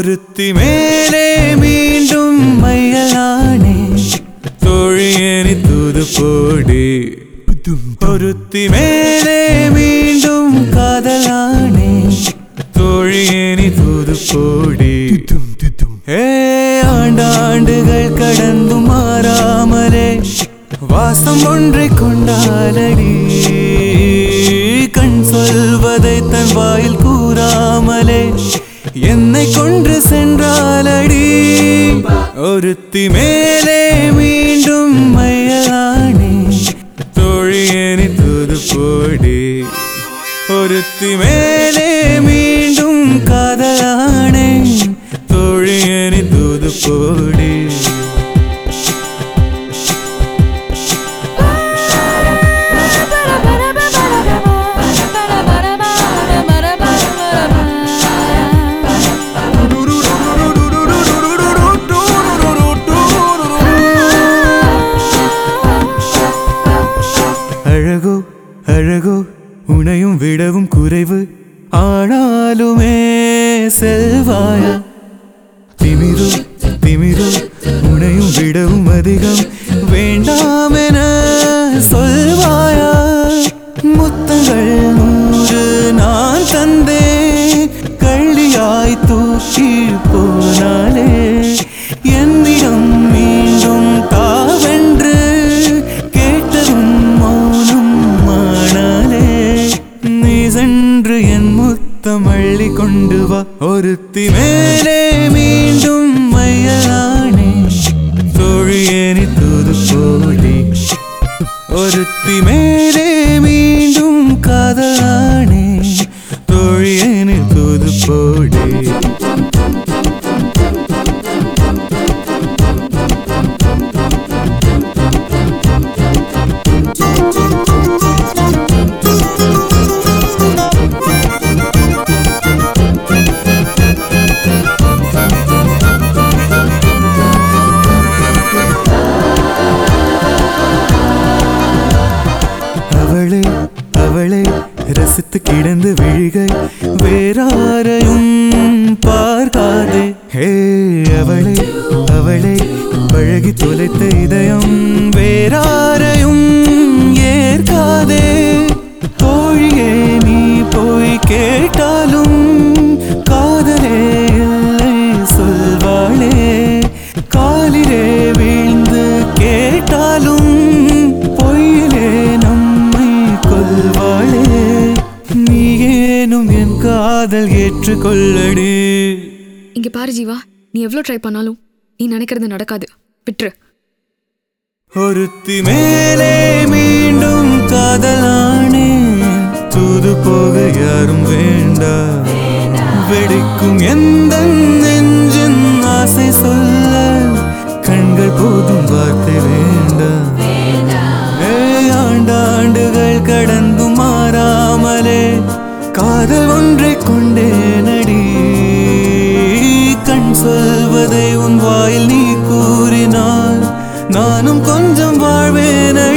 ஒருத்தி மேலே மீண்டும் மையலானே தோழியனி தூது போடி ஒருத்தி மேலே மீண்டும் காதலானே தோழியனி தூது போடி ஏ ஆண்டாண்டுகள் கடந்து மாறாமலே வாசம் ஒன்றை கொண்டாலடி கண் சொல்வதை தன் வாயில் கூறாமலே என்னை கொன்று சென்றாலடி ஒருத்தி மேலே மீண்டும் மையலானே தோழியனி தூது போடி ஒருத்தி மேலே மீண்டும் காதலானே தோழியனி தூது போடி அழகோ அழகோ உனையும் விடவும் குறைவு ஆனாலுமே செல்வாயா திமிரோ திமிரோ உனையும் விடவும் அதிகம் வேண்டாமென சொல்வாயா முத்தங்கள் நூறு நான் தந்தேன் கள்ளியாய் தூக்கி போனாலே என்னிடம் மீண்டும் தாவென்று கேட்டதும் மௌனம் மானாலே நீ சென்று என் முத்தம் அள்ளி கொண்டு வா ஒருத்தி மேலே மீண்டும் மையலானே தோழியனி தூது போடி ஒருத்தி மேலே மீண்டும் காதலானே தோழியனி தூது போடி அவளே அவளே ரசித்து கிடந்து விழிகை வேறாரையும் பார்க்காதே ஹே அவளே அவளே பழகி தொலைத்த இதயம் வேறாரையும் ஏற்காதே தோழியே நீ போய் கேட்டாலும் காதலே இல்லை சொல்வாளே காலிலே வீழ்ந்து கேட்டாலும் பொய்யிலே நம்மை கொல்வாளே நீ ஏனும் என் காதல் ஏற்றுக்கொள்ளடி இங்க பாரு ஜீவா நீ எவ்வளவு ட்ரை பண்ணாலும் நீ நினைக்கிறது நடக்காது விட்டுரு ஒருத்தி மேலே மீண்டும் காதலானே தூது போக யாரும் வேண்டா வெடிக்கும் எந்த நெஞ்சின் ஆசை சொல்ல கண்கள் போதும் வார்த்தை வேண்டாம் ஏ ஆண்டாண்டுகள் கடந்து மாறாமலே காதல் ஒன்றை கொண்டே நடி கண் சொல்வதை உன் வாயில் நீ கூறினால் நானும் கொஞ்சம் வாழ்வேனடி